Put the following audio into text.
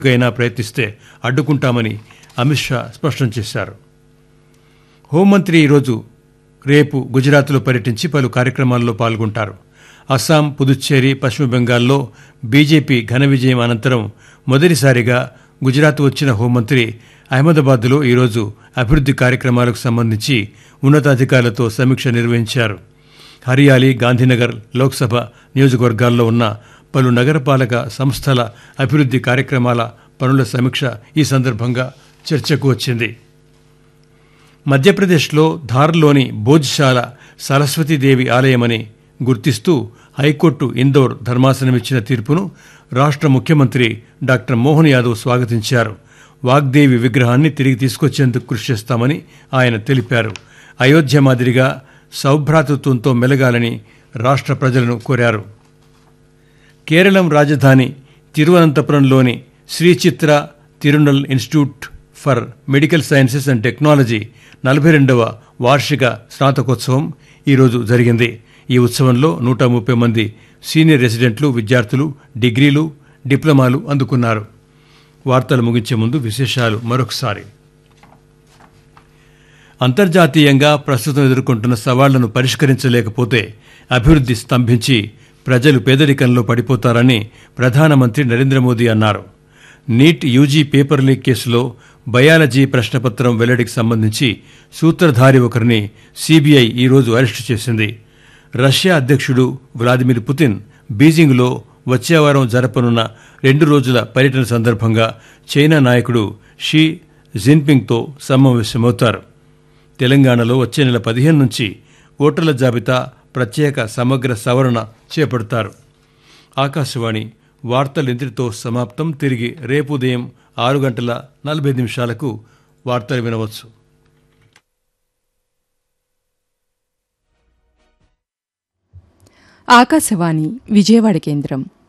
అయినా ప్రయత్నిస్తే అడ్డుకుంటామని అమిత్ షా స్పష్టం చేశారు హోంమంత్రి ఈరోజు రేపు గుజరాత్లో పర్యటించి పలు కార్యక్రమాల్లో పాల్గొంటారు అస్సాం పుదుచ్చేరి పశ్చిమ బెంగాల్లో బీజేపీ ఘన విజయం అనంతరం మొదటిసారిగా గుజరాత్ వచ్చిన హోంమంత్రి అహ్మదాబాద్లో ఈరోజు అభివృద్ది కార్యక్రమాలకు సంబంధించి ఉన్నతాధికారులతో సమీక్ష నిర్వహించారు హరియాలి గాంధీనగర్ లోక్సభ నియోజకవర్గాల్లో ఉన్న పలు నగరపాలక సంస్థల అభివృద్ది కార్యక్రమాల పనుల సమీక్ష ఈ సందర్భంగా చర్చకు వచ్చింది మధ్యప్రదేశ్లో ధార్లోని భోజ్శాల సరస్వతీదేవి ఆలయమని గుర్తిస్తూ హైకోర్టు ఇందోర్ ధర్మాసనమిచ్చిన తీర్పును రాష్ట్ర ముఖ్యమంత్రి డాక్టర్ మోహన్ యాదవ్ స్వాగతించారు వాగ్దేవి విగ్రహాన్ని తిరిగి తీసుకొచ్చేందుకు కృషి చేస్తామని ఆయన తెలిపారు అయోధ్య మాదిరిగా సౌభ్రాతృత్వంతో మెలగాలని రాష్ట్ర ప్రజలను కోరారు కేరళం రాజధాని తిరువనంతపురంలోని Sree Chitra Tirunal institute for medical sciences and technology నలభై రెండవ వార్షిక స్నాతకోత్సవం ఈరోజు జరిగింది ఈ ఉత్సవంలో నూట ముప్పై మంది సీనియర్ రెసిడెంట్లు విద్యార్థులు డిగ్రీలు డిప్లొమాలు అందుకున్నారు వార్తలు ముగించే ముందు విశేషాలు మరొకసారి అంతర్జాతీయంగా ప్రస్తుతం ఎదుర్కొంటున్న సవాళ్లను పరిష్కరించలేకపోతే అభివృద్ధి స్తంభించి ప్రజలు పేదరికంలో పడిపోతారని ప్రధానమంత్రి నరేంద్ర మోదీ అన్నారు నీట్ యూజీ పేపర్ లీక్ కేసులో బయాలజీ ప్రశ్నపత్రం వెల్లడికి సంబంధించి సూత్రధారి ఒకరిని సీబీఐ ఈరోజు అరెస్టు చేసింది రష్యా అధ్యక్షుడు వ్లాదిమిర్ పుతిన్ బీజింగ్లో వచ్చే వారం జరపనున్న రెండు రోజుల పర్యటన సందర్భంగా చైనా నాయకుడు షీ జిన్పింగ్తో సమావేశమవుతారు తెలంగాణలో వచ్చే నెల పదిహేను నుంచి ఓటర్ల జాబితా ప్రత్యేక సమగ్ర సవరణ చేపడతారు ఆకాశవాణి వార్తలు ఇంతటితో సమాప్తం తిరిగి రేపు ఉదయం ఆరు గంటల నలభై నిమిషాలకు వార్తలు వినవచ్చు ఆకాశవాణి విజయవాడ కేంద్రం